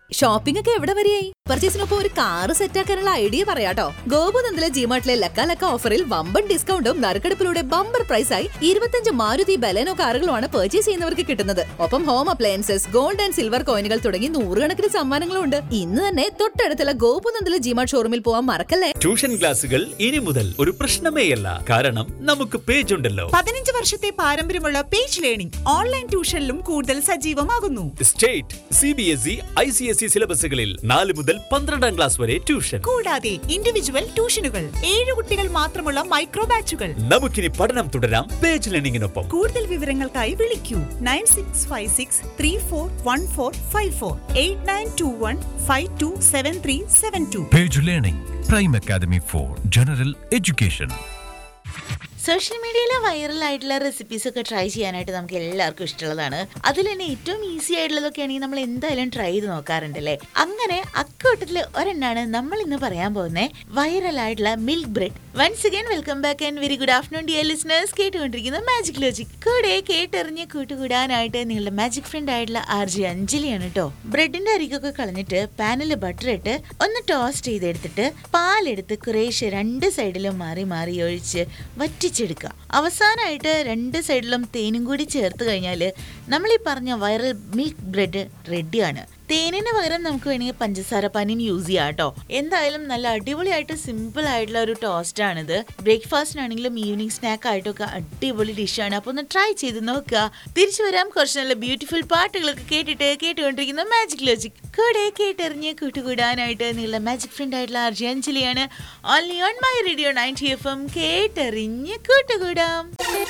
Shopping ഒക്കെ എവിടെ വരെയായി പർച്ചേസിനൊപ്പം ഒരു കാറ് സെറ്റാക്കാനുള്ള ഐഡിയ പറയാട്ടോ ഗോപുനന്ദിലെ ജിമാർട്ടിലെ ലക്ക ലക്ക ഓഫറിൽ വമ്പൻ ഡിസ്കൗണ്ടും നറുക്കെടുപ്പിലൂടെ ബമ്പർ പ്രൈസായി ഇരുപത്തഞ്ച് മാരുതി ബലേനോ കാറുകളുമാണ് പർച്ചേസ് ചെയ്യുന്നവർക്ക് കിട്ടുന്നത് ഒപ്പം home appliances gold and silver കോയിനുകൾ തുടങ്ങി നൂറുകണക്കിന് സമ്മാനങ്ങളും ഉണ്ട് ഇന്ന് തന്നെ തൊട്ടടുത്തുള്ള ഗോപുനന്ദിലെ ജിമാർട്ട് ഷോറൂമിൽ പോവാൻ മറക്കല്ലേ ട്യൂഷൻ ക്ലാസുകൾ ഇനി മുതൽ ഒരു പ്രശ്നമേയല്ല കാരണം നമുക്ക് പേജ് ഉണ്ടല്ലോ പതിനഞ്ച് വർഷത്തെ പാരമ്പര്യമുള്ള പേജ് ലേണിംഗ് ഓൺലൈൻ ട്യൂഷനിലും കൂടുതൽ സജീവമാകുന്നു state C B S E I C S E സിലബസുകളിൽ നാല് മുതൽ പന്ത്രണ്ടാം ക്ലാസ് വരെ ട്യൂഷൻ കൂടാതെ ഇൻഡിവിജ്വൽ ട്യൂഷനുകൾ ഏഴ് കുട്ടികൾ മാത്രമുള്ള മൈക്രോ ബാച്ചുകൾ നമുക്കിനി പഠനം തുടരാം പേജ് ലേണിംഗിനൊപ്പം കൂടുതൽ വിവരങ്ങൾക്കായി വിളിക്കൂ nine six five six three four one four five four eight nine two one five two seven three seven two Page Learning, Prime Academy for General Education. Social മീഡിയയിലെ വൈറലായിട്ടുള്ള റെസിപ്പീസ് ഒക്കെ try ചെയ്യാനായിട്ട് നമുക്ക് എല്ലാവർക്കും ഇഷ്ടമുള്ളതാണ് അതിൽ തന്നെ ഏറ്റവും ഈസി ആയിട്ടുള്ളതൊക്കെ ആണെങ്കിൽ നമ്മൾ എന്തായാലും ട്രൈ ചെയ്ത് നോക്കാറുണ്ടല്ലേ അങ്ങനെ അക്കൂട്ടത്തിൽ ഒരെണ്ണാണ് നമ്മൾ ഇന്ന് പറയാൻ പോകുന്നത് വൈറലായിട്ടുള്ള milk bread once again welcome back and very good afternoon dear listeners കേട്ടുകൊണ്ടിരിക്കുന്ന മാജിക് ലോജിക് കൂടെ കേട്ടെറിഞ്ഞ് കൂട്ടുകൂടാനായിട്ട് നിങ്ങളുടെ മാജിക് ഫ്രണ്ട് ആയിട്ടുള്ള ആർ ജി അഞ്ജലിയാണ് കേട്ടോ ബ്രെഡിന്റെ അരികൊക്കെ കളഞ്ഞിട്ട് പാനിൽ ബട്ടർ ഇട്ട് ഒന്ന് ടോസ്റ്റ് ചെയ്തെടുത്തിട്ട് പാലെടുത്ത് കുറേശ്ശെ രണ്ട് സൈഡിലും മാറി മാറി ഒഴിച്ച് വറ്റിച്ചെടുക്കുക അവസാനമായിട്ട് രണ്ട് സൈഡിലും തേനും കൂടി ചേർത്ത് കഴിഞ്ഞാൽ നമ്മൾ ഈ പറഞ്ഞ വൈറൽ മിൽക്ക് ബ്രെഡ് റെഡിയാണ് തേനിന് പകരം നമുക്ക് വേണമെങ്കിൽ പഞ്ചസാര പാനിയും യൂസ് ചെയ്യാം കേട്ടോ എന്തായാലും നല്ല അടിപൊളിയായിട്ട് സിമ്പിൾ ആയിട്ടുള്ള ഒരു ടോസ്റ്റ് ആണിത് ബ്രേക്ക്ഫാസ്റ്റിനാണെങ്കിലും ഈവനിങ് സ്നാക്ക് ആയിട്ടൊക്കെ അടിപൊളി ഡിഷാണ് അപ്പോൾ ഒന്ന് ട്രൈ ചെയ്ത് നോക്കുക തിരിച്ചു വരാം കുറച്ച് നല്ല ബ്യൂട്ടിഫുൾ പാട്ടുകളൊക്കെ കേട്ടിട്ട് കേട്ടുകൊണ്ടിരിക്കുന്ന മാജിക് ലോജിക് കൂടെ കേട്ടെറിഞ്ഞ് കൂട്ടുകൂടാനായിട്ട് നിങ്ങളുടെ മാജിക് ഫ്രണ്ട് ആയിട്ടുള്ള ആർജി അഞ്ജലിയാണ് only on my radio ninety F M കേട്ടെറിഞ്ഞ് കൂട്ടുകൂടാം